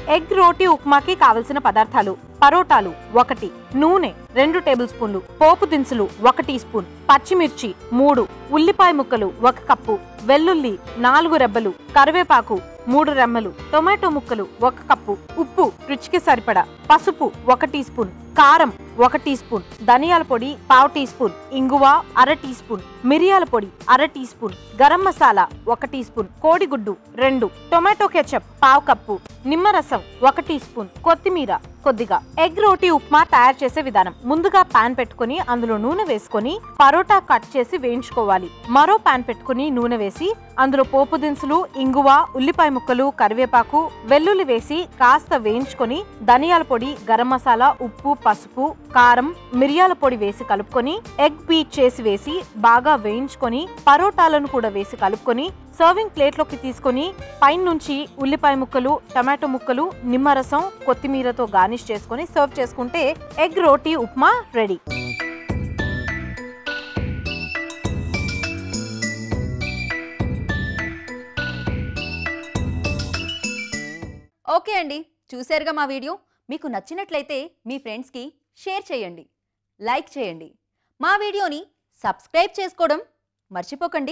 egg రోటీ ఉప్మాకి కావలసిన పదార్థాలు పరోటాలు ఒకటి నూనె రెండు టేబుల్ స్పూన్లు పోపు దినుసులు ఒక టీ స్పూన్ పచ్చిమిర్చి మూడు ఉల్లిపాయ ముక్కలు ఒక కప్పు వెల్లుల్లి నాలుగు రెబ్బలు కరివేపాకు మూడు రెమ్మలు టొమాటో ముక్కలు ఒక కప్పు ఉప్పు రుచికి సరిపడా పసుపు ఒక టీ స్పూన్ కారం ఒక టీ స్పూన్ ధనియాల పొడి పావు టీ స్పూన్ ఇంగువ అర టీ స్పూన్ మిరియాల పొడి అర టీ స్పూన్ గరం మసాలా ఒక టీ స్పూన్ కోడిగుడ్డు రెండు టొమాటో కెచప్ పావు కప్పు నిమ్మరసం ఒక టీ స్పూన్ కొత్తిమీర కొద్దిగా ఎగ్ రోటీ ఉప్మా తయారు చేసే విధానం ముందుగా పాన్ పెట్టుకుని అందులో నూనె వేసుకొని పరోటా కట్ చేసి వేయించుకోవాలి మరో పాన్ పెట్టుకుని నూనె వేసి అందులో పోపు దినుసులు ఇంగువ ఉల్లిపాయ ముక్కలు కరివేపాకు వెల్లుల్లి వేసి కాస్త వేయించుకొని ధనియాల పొడి గరం మసాలా ఉప్పు పసుపు కారం మిరియాల పొడి వేసి కలుపుకొని ఎగ్ బీట్ చేసి వేసి బాగా వేయించుకొని పరోటాలను కూడా వేసి కలుపుకొని సర్వింగ్ ప్లేట్లోకి తీసుకొని పైన నుంచి ఉల్లిపాయ ముక్కలు టమాటో ముక్కలు నిమ్మరసం కొత్తిమీరతో గార్నిష్ చేసుకొని సర్వ్ చేసుకుంటే ఎగ్ రోటీ ఉప్మా రెడీ ఓకే అండి చూశారుగా మా వీడియో మీకు నచ్చినట్లయితే మీ ఫ్రెండ్స్కి షేర్ చేయండి లైక్ చేయండి మా వీడియోని సబ్స్క్రైబ్ చేసుకోవడం మర్చిపోకండి